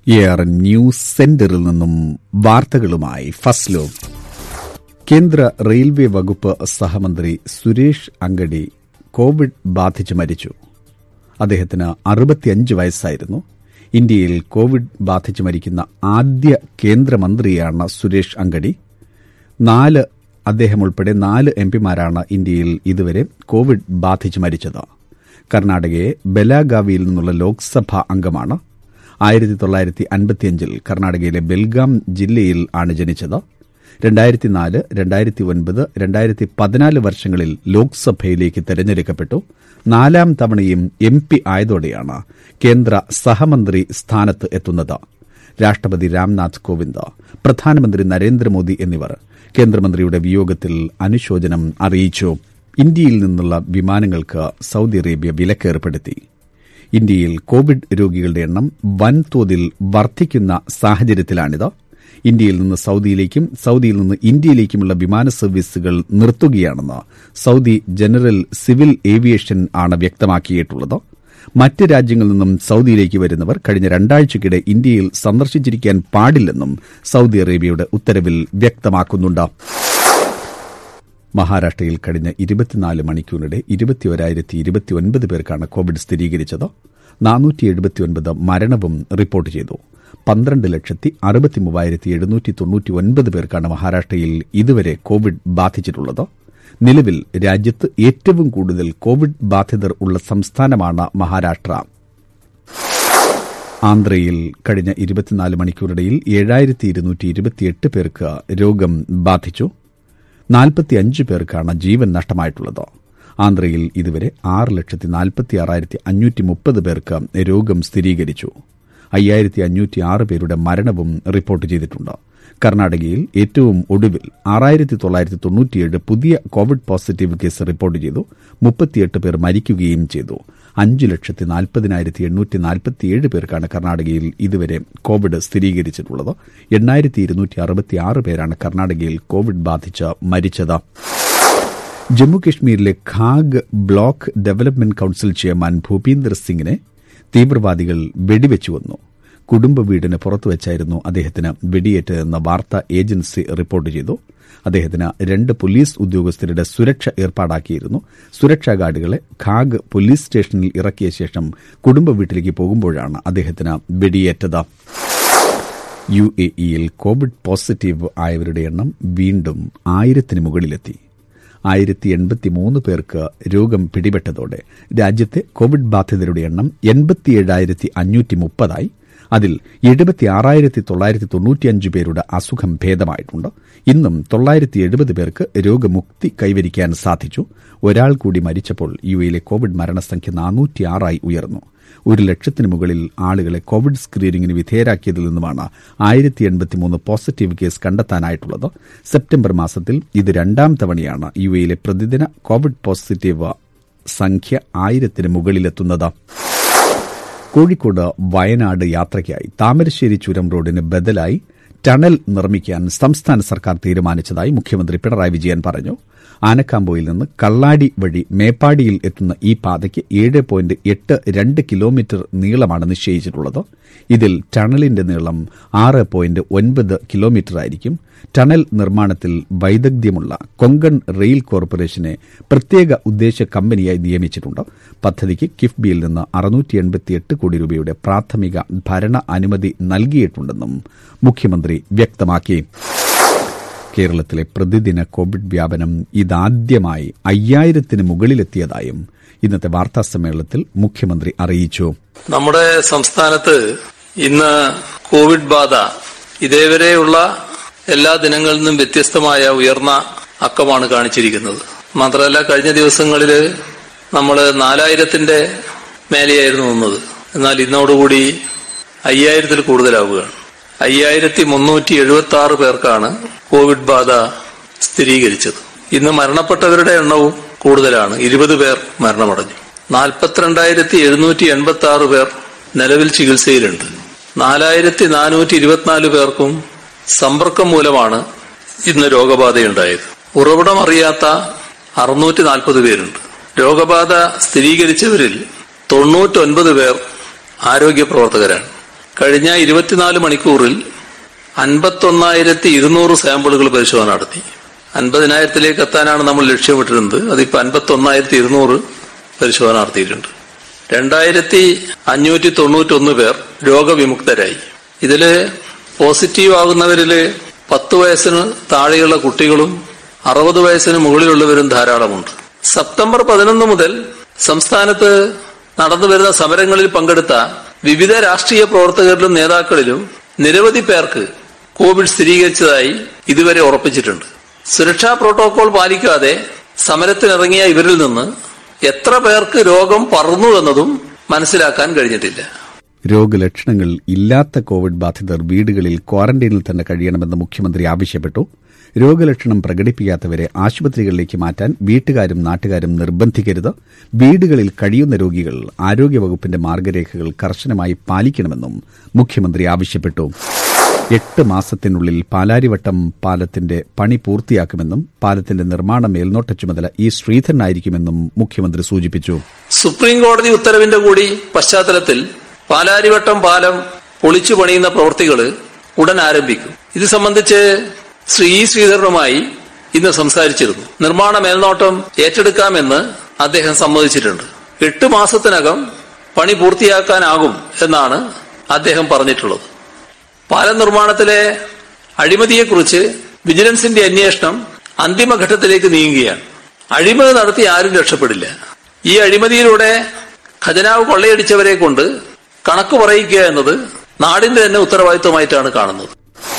air news സെന്ററിൽ നിന്നും വാർത്തകളുമായി ഫസ്ലോ കേന്ദ്ര റെയിൽവേ വകുപ്പ് സഹമന്ത്രി സുരേഷ് അങ്കടി കോവിഡ് ബാധിച്ച് മരിച്ചു അദ്ദേഹത്തിന് അറുപത്തിയഞ്ച് വയസ്സായിരുന്നു ഇന്ത്യയിൽ കോവിഡ് ബാധിച്ച് മരിക്കുന്ന ആദ്യ കേന്ദ്രമന്ത്രിയാണ് സുരേഷ് അങ്കടി നാല് അദ്ദേഹം ഉൾപ്പെടെ നാല് എംപിമാരാണ് ഇന്ത്യയിൽ ഇതുവരെ കോവിഡ് ബാധിച്ച് മരിച്ചത് കർണാടകയെ ബെലാഗാവിയിൽ നിന്നുള്ള ലോക്സഭാ അംഗമാണ് ആയിരത്തി തൊള്ളായിരത്തി അൻപത്തിയഞ്ചിൽ കർണാടകയിലെ ബെൽഗാം ജില്ലയിൽ ആണ് ജനിച്ചത് രണ്ടായിരത്തി നാല് രണ്ടായിരത്തി ഒൻപത് രണ്ടായിരത്തി പതിനാല് വർഷങ്ങളിൽ ലോക്സഭയിലേക്ക് തെരഞ്ഞെടുക്കപ്പെട്ടു നാലാം തവണയും എം പി ആയതോടെയാണ് കേന്ദ്ര സഹമന്ത്രി സ്ഥാനത്ത് എത്തുന്നത് രാഷ്ട്രപതി രാംനാഥ് കോവിന്ദ് പ്രധാനമന്ത്രി നരേന്ദ്രമോദി എന്നിവർ കേന്ദ്രമന്ത്രിയുടെ വിയോഗത്തിൽ അനുശോചനം അറിയിച്ചു ഇന്ത്യയിൽ നിന്നുള്ള വിമാനങ്ങൾക്ക് സൌദി അറേബ്യ വിലക്കേർപ്പെടുത്തി ഇന്ത്യയിൽ കോവിഡ് രോഗികളുടെ എണ്ണം വൻതോതിൽ വർദ്ധിക്കുന്ന സാഹചര്യത്തിലാണിത് ഇന്ത്യയിൽ നിന്ന് സൌദിയിലേക്കും സൌദിയിൽ നിന്ന് ഇന്ത്യയിലേക്കുമുള്ള വിമാന സർവീസുകൾ നിർത്തുകയാണെന്ന് സൌദി ജനറൽ സിവിൽ ഏവിയേഷൻ ആണ് വ്യക്തമാക്കിയിട്ടുള്ളത് മറ്റ് രാജ്യങ്ങളിൽ നിന്നും സൌദിയിലേക്ക് വരുന്നവർ കഴിഞ്ഞ രണ്ടാഴ്ചയ്ക്കിടെ ഇന്ത്യയിൽ സന്ദർശിച്ചിരിക്കാൻ പാടില്ലെന്നും സൌദി അറേബ്യയുടെ ഉത്തരവിൽ വ്യക്തമാക്കുന്നുണ്ട് മഹാരാഷ്ട്രയിൽ കഴിഞ്ഞ ഇരുപത്തിനാല് മണിക്കൂറിനിടെ ഇരുപത്തിയൊരായിരത്തി ഇരുപത്തിയൊൻപത് പേർക്കാണ് കോവിഡ് സ്ഥിരീകരിച്ചത് നാനൂറ്റി എഴുപത്തിയൊൻപത് മരണവും റിപ്പോർട്ട് ചെയ്തു പന്ത്രണ്ട് ലക്ഷത്തി അറുപത്തി മൂവായിരത്തി എഴുന്നൂറ്റി തൊണ്ണൂറ്റി ഒൻപത് പേർക്കാണ് മഹാരാഷ്ട്രയിൽ ഇതുവരെ കോവിഡ് ബാധിച്ചിട്ടുള്ളത് നിലവിൽ രാജ്യത്ത് ഏറ്റവും കൂടുതൽ കോവിഡ് ബാധിതർ ഉള്ള സംസ്ഥാനമാണ് മഹാരാഷ്ട്ര ആന്ധ്രയിൽ കഴിഞ്ഞ ഇരുപത്തിനാല് മണിക്കൂറിടയിൽ ഏഴായിരത്തി ഇരുന്നൂറ്റി ഇരുപത്തിയെട്ട് പേർക്ക് രോഗം ബാധിച്ചു നാൽപ്പത്തിയഞ്ച് പേർക്കാണ് ജീവൻ നഷ്ടമായിട്ടുള്ളത് ആന്ധ്രയിൽ ഇതുവരെ ആറ് ലക്ഷത്തി നാൽപ്പത്തി ആറായിരത്തി അഞ്ഞൂറ്റി മുപ്പത് പേർക്ക് രോഗം സ്ഥിരീകരിച്ചു അയ്യായിരത്തി അഞ്ഞൂറ്റി ആറ് പേരുടെ മരണവും റിപ്പോർട്ട് ചെയ്തിട്ടുണ്ട് കർണാടകയിൽ ഏറ്റവും ഒടുവിൽ ആറായിരത്തി തൊള്ളായിരത്തി തൊണ്ണൂറ്റിയേഴ് പുതിയ കോവിഡ് പോസിറ്റീവ് കേസ് റിപ്പോർട്ട് ചെയ്തു മുപ്പത്തിയെട്ട് പേർ മരിക്കുകയും ചെയ്തു അഞ്ച് ലക്ഷത്തി നാൽപ്പതിനായിരത്തി എണ്ണൂറ്റി നാൽപ്പത്തിയേഴ് പേർക്കാണ് കർണാടകയിൽ ഇതുവരെ കോവിഡ് സ്ഥിരീകരിച്ചിട്ടുള്ളത് എണ്ണായിരത്തി ഇരുന്നൂറ്റി അറുപത്തിയാറ് പേരാണ് കർണാടകയിൽ കോവിഡ് ബാധിച്ച് മരിച്ചത് ജമ്മുകശ്മീരിലെ Khag block development council chairman Bhupinder സിംഗിനെ തീവ്രവാദികൾ വെടിവെച്ചു വന്നു കുടുംബ വീടിന് പുറത്തുവച്ചായിരുന്നു അദ്ദേഹത്തിന് വെടിയേറ്റതെന്ന വാർത്താ ഏജൻസി റിപ്പോർട്ട് ചെയ്തു അദ്ദേഹത്തിന് രണ്ട് പോലീസ് ഉദ്യോഗസ്ഥരുടെ സുരക്ഷ ഏർപ്പാടാക്കിയിരുന്നു സുരക്ഷാ ഗാർഡുകളെ ഖാഗ് പോലീസ് സ്റ്റേഷനിൽ ഇറക്കിയ ശേഷം കുടുംബ വീട്ടിലേക്ക് പോകുമ്പോഴാണ് അദ്ദേഹത്തിന് വെടിയേറ്റത് യു എ ഇയിൽ കോവിഡ് പോസിറ്റീവ് ആയവരുടെ എണ്ണം വീണ്ടും ആയിരത്തിന് മുകളിലെത്തി ആയിരത്തി എൺപത്തിമൂന്ന് പേർക്ക് രോഗം പിടിപെട്ടതോടെ രാജ്യത്തെ കോവിഡ് ബാധിതരുടെ എണ്ണം എൺപത്തിയേഴായിരത്തി അഞ്ഞൂറ്റി മുപ്പതായി അതിൽ എഴുപത്തിയാറായിരത്തി തൊള്ളായിരത്തി തൊണ്ണൂറ്റിയഞ്ച് പേരുടെ അസുഖം ഭേദമായിട്ടുണ്ട് ഇന്നും തൊള്ളായിരത്തി എഴുപത് പേർക്ക് രോഗമുക്തി കൈവരിക്കാൻ സാധിച്ചു ഒരാൾ കൂടി മരിച്ചപ്പോൾ യു എയിലെ കോവിഡ് മരണസംഖ്യ നാനൂറ്റിയാറായി ഉയർന്നു ഒരു ലക്ഷത്തിന് മുകളിൽ ആളുകളെ കോവിഡ് സ്ക്രീനിംഗിന് വിധേയരാക്കിയതിൽ നിന്നുമാണ് ആയിരത്തി എൺപത്തിമൂന്ന് പോസിറ്റീവ് കേസ് കണ്ടെത്താനായിട്ടുള്ളത് സെപ്റ്റംബർ മാസത്തിൽ ഇത് രണ്ടാം തവണയാണ് യു എയിലെ പ്രതിദിന കോവിഡ് പോസിറ്റീവ് സംഖ്യ ആയിരത്തിന് മുകളിലെത്തുന്നത് കോഴിക്കോട് വയനാട് യാത്രയ്ക്കായി താമരശ്ശേരി ചുരം റോഡിന് ബദലായി ടണൽ നിർമ്മിക്കാൻ സംസ്ഥാന സർക്കാർ തീരുമാനിച്ചതായി മുഖ്യമന്ത്രി പിണറായി വിജയൻ പറഞ്ഞു ആനക്കാമ്പോയിൽ നിന്ന് കള്ളാടി വഴി മേപ്പാടിയിൽ എത്തുന്ന ഈ പാതയ്ക്ക് ഏഴ് പോയിന്റ് എട്ട് രണ്ട് കിലോമീറ്റർ നീളമാണ് നിശ്ചയിച്ചിട്ടുള്ളത് ഇതിൽ ടണലിന്റെ നീളം ആറ് പോയിന്റ് ഒൻപത് കിലോമീറ്റർ ആയിരിക്കും ടണൽ നിർമ്മാണത്തിൽ വൈദഗ്ധ്യമുള്ള കൊങ്കൺ റെയിൽ കോർപ്പറേഷനെ പ്രത്യേക ഉദ്ദേശ കമ്പനിയായി നിയമിച്ചിട്ടുണ്ട് പദ്ധതിക്ക് കിഫ്ബിയിൽ നിന്ന് അറുന്നൂറ്റി എൺപത്തിയെട്ട് കോടി രൂപയുടെ പ്രാഥമിക ഭരണ അനുമതി നൽകിയിട്ടുണ്ടെന്നും മുഖ്യമന്ത്രി വ്യക്തമാക്കി കേരളത്തിലെ പ്രതിദിന കോവിഡ് വ്യാപനം ഇതാദ്യമായി അയ്യായിരത്തിന് മുകളിലെത്തിയതായും ഇന്നത്തെ വാർത്താ സമ്മേളനത്തിൽ മുഖ്യമന്ത്രി അറിയിച്ചു നമ്മുടെ സംസ്ഥാനത്ത് ഇന്ന് കോവിഡ് ബാധ ഇതേവരെയുള്ള എല്ലാ ദിനങ്ങളിൽ നിന്നും വ്യത്യസ്തമായ ഉയർന്ന അക്കമാണ് കാണിച്ചിരിക്കുന്നത് മാത്രമല്ല കഴിഞ്ഞ ദിവസങ്ങളിൽ നമ്മൾ നാലായിരത്തിന്റെ മേലെയായിരുന്നു നിന്നത് എന്നാൽ ഇന്നോടുകൂടി അയ്യായിരത്തിൽ കൂടുതലാവുകയാണ് അയ്യായിരത്തി മുന്നൂറ്റി എഴുപത്തി ആറ് പേർക്കാണ് കോവിഡ് ബാധ സ്ഥിരീകരിച്ചത് ഇന്ന് മരണപ്പെട്ടവരുടെ എണ്ണവും കൂടുതലാണ് ഇരുപത് പേർ മരണമടഞ്ഞു നാൽപ്പത്തിരണ്ടായിരത്തി എഴുന്നൂറ്റി എൺപത്തി ആറ് പേർ നിലവിൽ ചികിത്സയിലുണ്ട് നാലായിരത്തി നാനൂറ്റി ഇരുപത്തിനാല് പേർക്കും സമ്പർക്കം മൂലമാണ് ഇന്ന് രോഗബാധയുണ്ടായത് ഉറവിടം അറിയാത്ത അറുന്നൂറ്റി നാൽപ്പത് പേരുണ്ട് രോഗബാധ സ്ഥിരീകരിച്ചവരിൽ തൊണ്ണൂറ്റൊൻപത് പേർ ആരോഗ്യ പ്രവർത്തകരാണ് കഴിഞ്ഞ ഇരുപത്തിനാല് മണിക്കൂറിൽ അൻപത്തൊന്നായിരത്തി ഇരുന്നൂറ് സാമ്പിളുകൾ പരിശോധന നടത്തി അൻപതിനായിരത്തിലേക്ക് എത്താനാണ് നമ്മൾ ലക്ഷ്യമിട്ടിരുന്നത് അതിപ്പോ അൻപത്തൊന്നായിരത്തി ഇരുന്നൂറ് പരിശോധന നടത്തിയിട്ടുണ്ട് രണ്ടായിരത്തി അഞ്ഞൂറ്റി തൊണ്ണൂറ്റൊന്ന് പേർ രോഗവിമുക്തരായി ഇതില് പോസിറ്റീവ് ആകുന്നവരില് പത്ത് വയസ്സിന് താഴെയുള്ള കുട്ടികളും അറുപത് വയസ്സിന് മുകളിലുള്ളവരും ധാരാളമുണ്ട് സെപ്റ്റംബർ പതിനൊന്ന് മുതൽ സംസ്ഥാനത്ത് നടന്നു വരുന്ന സമരങ്ങളിൽ പങ്കെടുത്ത വിവിധ രാഷ്ട്രീയ പ്രവർത്തകരിലും നേതാക്കളിലും നിരവധി പേർക്ക് കോവിഡ് സ്ഥിരീകരിച്ചതായി ഇതുവരെ ഉറപ്പിച്ചിട്ടുണ്ട് സുരക്ഷാ പ്രോട്ടോകോൾ പാലിക്കാതെ സമരത്തിനിറങ്ങിയ ഇവരിൽ നിന്ന് എത്ര പേർക്ക് രോഗം പറന്നു എന്നതും മനസ്സിലാക്കാൻ കഴിഞ്ഞിട്ടില്ല രോഗലക്ഷണങ്ങൾ ഇല്ലാത്ത കോവിഡ് ബാധിതർ വീടുകളിൽ ക്വാറന്റൈനിൽ തന്നെ കഴിയണമെന്ന് മുഖ്യമന്ത്രി ആവശ്യപ്പെട്ടു രോഗലക്ഷണം പ്രകടിപ്പിക്കാത്തവരെ ആശുപത്രികളിലേക്ക് മാറ്റാൻ വീട്ടുകാരും നാട്ടുകാരും നിർബന്ധിക്കരുത് വീടുകളിൽ കഴിയുന്ന രോഗികൾ ആരോഗ്യവകുപ്പിന്റെ മാർഗരേഖകൾ കർശനമായി പാലിക്കണമെന്നും മുഖ്യമന്ത്രി ആവശ്യപ്പെട്ടു എട്ട് മാസത്തിനുള്ളിൽ പാലാരിവട്ടം പാലത്തിന്റെ പണി പൂർത്തിയാക്കുമെന്നും പാലത്തിന്റെ നിർമ്മാണ മേൽനോട്ട ചുമതല ഇ ശ്രീധരനായിരിക്കുമെന്നും മുഖ്യമന്ത്രി സൂചിപ്പിച്ചു സുപ്രീം കോടതി ഉത്തരവിന്റെ കൂടി പശ്ചാത്തലത്തിൽ പാലാരിവട്ടം പാലം പൊളിച്ചു പണിയുന്ന പ്രവൃത്തികൾ ഉടൻ ആരംഭിക്കും ഇത് സംബന്ധിച്ച് ശ്രീ ഇ ശ്രീധരനുമായി ഇന്ന് സംസാരിച്ചിരുന്നു നിർമ്മാണ മേൽനോട്ടം ഏറ്റെടുക്കാമെന്ന് അദ്ദേഹം സമ്മതിച്ചിട്ടുണ്ട് എട്ട് മാസത്തിനകം പണി പൂർത്തിയാക്കാനാകും എന്നാണ് അദ്ദേഹം പറഞ്ഞിട്ടുള്ളത് പാലം നിർമ്മാണത്തിലെ അഴിമതിയെക്കുറിച്ച് വിജിലൻസിന്റെ അന്വേഷണം അന്തിമഘട്ടത്തിലേക്ക് നീങ്ങുകയാണ് അഴിമതി നടത്തി ആരും രക്ഷപ്പെടില്ല ഈ അഴിമതിയിലൂടെ ഖജനാവ് കൊള്ളയടിച്ചവരെ കൊണ്ട് കണക്ക് പറയിക്കുക എന്നത് നാടിന്റെ തന്നെ ഉത്തരവാദിത്വമായിട്ടാണ് കാണുന്നത്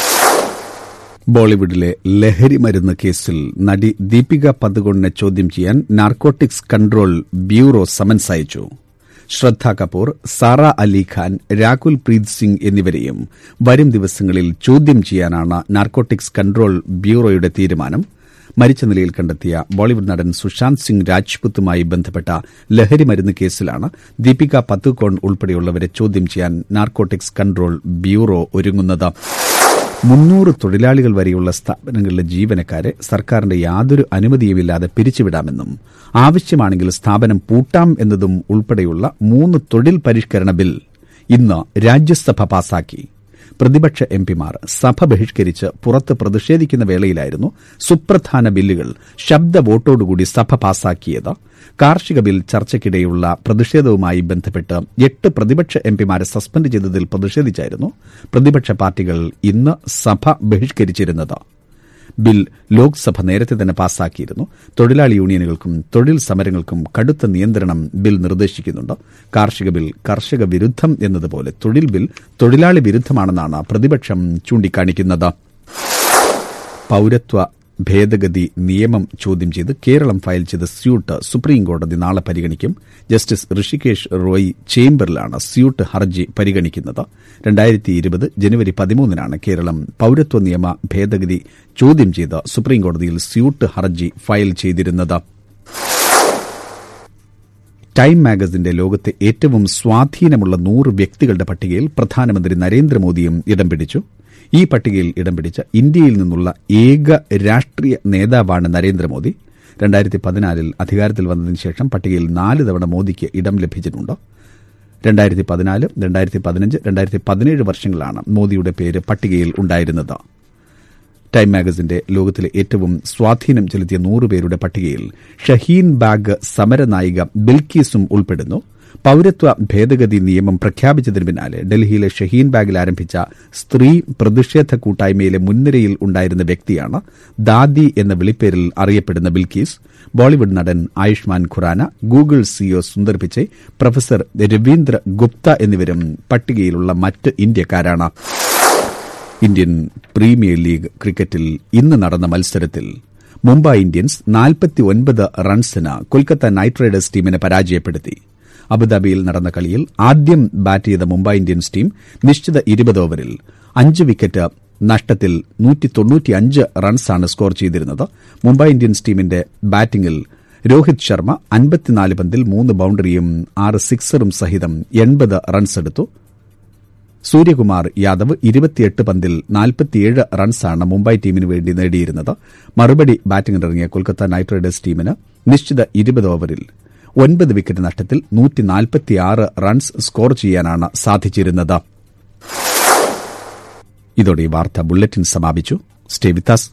ബോളിവുഡിലെ ലഹരി മരുന്ന് കേസിൽ നടി ദീപിക പദുകൊണിനെ ചോദ്യം ചെയ്യാൻ നാർക്കോട്ടിക്സ് കൺട്രോൾ ബ്യൂറോ സമൻസ് അയച്ചു ശ്രദ്ധ കപൂർ സാറ അലി ഖാൻ രാകുൽ പ്രീത് സിംഗ് എന്നിവരെയും വരും ദിവസങ്ങളിൽ ചോദ്യം ചെയ്യാനാണ് നാർക്കോട്ടിക്സ് കൺട്രോൾ ബ്യൂറോയുടെ തീരുമാനം മരിച്ച നിലയിൽ കണ്ടെത്തിയ ബോളിവുഡ് നടൻ സുശാന്ത് സിംഗ് രാജ്പുത്തുമായി ബന്ധപ്പെട്ട ലഹരി മരുന്ന് കേസിലാണ് ദീപിക പത്തുകോൺ ഉൾപ്പെടെയുള്ളവരെ ചോദ്യം ചെയ്യാൻ നാർക്കോട്ടിക്സ് കൺട്രോൾ ബ്യൂറോ ഒരുങ്ങുന്നത് മുന്നൂറ് തൊഴിലാളികൾ വരെയുള്ള സ്ഥാപനങ്ങളിലെ ജീവനക്കാരെ സർക്കാരിന്റെ യാതൊരു അനുമതിയുമില്ലാതെ പിരിച്ചുവിടാമെന്നും ആവശ്യമാണെങ്കിൽ സ്ഥാപനം പൂട്ടാം എന്നതും ഉൾപ്പെടെയുള്ള മൂന്ന് തൊഴിൽ പരിഷ്കരണ ബിൽ ഇന്ന് രാജ്യസഭ പാസാക്കി പ്രതിപക്ഷ എംപിമാർ സഭ ബഹിഷ്കരിച്ച് പുറത്ത് പ്രതിഷേധിക്കുന്ന വേളയിലായിരുന്നു സുപ്രധാന ബില്ലുകൾ ശബ്ദ വോട്ടോടുകൂടി സഭ പാസാക്കിയത് കാർഷിക ബിൽ ചർച്ചയ്ക്കിടെയുള്ള പ്രതിഷേധവുമായി ബന്ധപ്പെട്ട് എട്ട് പ്രതിപക്ഷ എംപിമാരെ സസ്പെൻഡ് ചെയ്തതിൽ പ്രതിഷേധിച്ചായിരുന്നു പ്രതിപക്ഷ പാർട്ടികൾ ഇന്ന് സഭ ബഹിഷ്കരിച്ചിരുന്നത് ബിൽ ലോക്സഭ നേരത്തെ തന്നെ പാസാക്കിയിരുന്നു തൊഴിലാളി യൂണിയനുകൾക്കും തൊഴിൽ സമരങ്ങൾക്കും കടുത്ത നിയന്ത്രണം ബിൽ നിർദ്ദേശിക്കുന്നുണ്ട് കാർഷിക ബിൽ കർഷക വിരുദ്ധം എന്നതുപോലെ തൊഴിൽ ബിൽ തൊഴിലാളി വിരുദ്ധമാണെന്നാണ് പ്രതിപക്ഷം ചൂണ്ടിക്കാണിക്കുന്നത് പൌരത്വ ഭേദഗതി നിയമം ചോദ്യം ചെയ്ത് കേരളം ഫയൽ ചെയ്ത സ്യൂട്ട് സുപ്രീംകോടതി നാളെ പരിഗണിക്കും ജസ്റ്റിസ് ഋഷികേഷ് റോയ് ചേംബറിലാണ് സ്യൂട്ട് ഹർജി പരിഗണിക്കുന്നത് രണ്ടായിരത്തി ഇരുപത് ജനുവരി പതിമൂന്നിനാണ് കേരളം പൌരത്വ നിയമ ഭേദഗതി ചോദ്യം ചെയ്ത് സുപ്രീംകോടതിയിൽ സ്യൂട്ട് ഹർജി ഫയൽ ചെയ്തിരുന്നത് ടൈം മാഗസിന്റെ ലോകത്തെ ഏറ്റവും സ്വാധീനമുള്ള നൂറ് വ്യക്തികളുടെ പട്ടികയിൽ പ്രധാനമന്ത്രി നരേന്ദ്രമോദിയും ഇടം പിടിച്ചു ഈ പട്ടികയിൽ ഇടം പിടിച്ച ഇന്ത്യയിൽ നിന്നുള്ള ഏക രാഷ്ട്രീയ നേതാവാണ് നരേന്ദ്രമോദി രണ്ടായിരത്തി പതിനാലിൽ അധികാരത്തിൽ വന്നതിന് ശേഷം പട്ടികയിൽ നാല് തവണ മോദിക്ക് ഇടം ലഭിച്ചിട്ടുണ്ട് രണ്ടായിരത്തി പതിനാല് രണ്ടായിരത്തി പതിനഞ്ച് രണ്ടായിരത്തി പതിനേഴ് വർഷങ്ങളാണ് മോദിയുടെ പേര് പട്ടികയിൽ ഉണ്ടായിരുന്നത് ടൈം മാഗസിന്റെ ലോകത്തിലെ ഏറ്റവും സ്വാധീനം ചെലുത്തിയ നൂറുപേരുടെ പട്ടികയിൽ ഷഹീൻ ബാഗ് സമരനായിക ബിൽക്കീസും ഉൾപ്പെടുന്നു പൌരത്വ ഭേദഗതി നിയമം പ്രഖ്യാപിച്ചതിന് പിന്നാലെ ഡൽഹിയിലെ ഷഹീൻ ബാഗിൽ ആരംഭിച്ച സ്ത്രീ പ്രതിഷേധ കൂട്ടായ്മയിലെ മുൻനിരയിൽ ഉണ്ടായിരുന്ന വ്യക്തിയാണ് ദാദി എന്ന വിളിപ്പേരിൽ അറിയപ്പെടുന്ന ബിൽക്കീസ് ബോളിവുഡ് നടൻ Ayushmann Khurrana Google CEO Sundar Pichai professor Ravindra Gupta എന്നിവരും പട്ടികയിലുള്ള മറ്റ് ഇന്ത്യക്കാരാണ് ഇന്ത്യൻ പ്രീമിയർ ലീഗ് ക്രിക്കറ്റിൽ ഇന്ന് നടന്ന മത്സരത്തിൽ മുംബൈ ഇന്ത്യൻസ് നാൽപ്പത്തിയൊൻപത് റൺസിന് കൊൽക്കത്ത നൈറ്റ് റൈഡേഴ്സ് ടീമിനെ പരാജയപ്പെടുത്തി അബുദാബിയിൽ നടന്ന കളിയിൽ ആദ്യം ബാറ്റ് ചെയ്ത മുംബൈ ഇന്ത്യൻസ് ടീം നിശ്ചിത ഇരുപത് ഓവറിൽ അഞ്ച് വിക്കറ്റ് നഷ്ടത്തിൽ റൺസാണ് സ്കോർ ചെയ്തിരുന്നത് മുംബൈ ഇന്ത്യൻസ് ടീമിന്റെ ബാറ്റിംഗിൽ രോഹിത് ശർമ്മ അൻപത്തിനാല് പന്തിൽ മൂന്ന് ബൌണ്ടറിയും ആറ് സിക്സറും സഹിതം എൺപത് റൺസെടുത്തു സൂര്യകുമാർ യാദവ് ഇരുപത്തിയെട്ട് പന്തിൽ നാൽപ്പത്തിയേഴ് റൺസാണ് മുംബൈ ടീമിന് വേണ്ടി നേടിയിരുന്നത് മറുപടി ബാറ്റിംഗിനിറങ്ങിയ കൊൽക്കത്ത നൈറ്റ് റൈഡേഴ്സ് ടീമിന് നിശ്ചിത ഇരുപത് ഓവറിൽ ഒൻപത് വിക്കറ്റ് നഷ്ടത്തിൽ റൺസ് സ്കോർ ചെയ്യാനാണ് സാധിച്ചിരുന്നത് ഇതോടെ ഈ വാർത്താ ബുള്ളറ്റിൻ സമാപിച്ചു സ്റ്റേ വിത്താസ്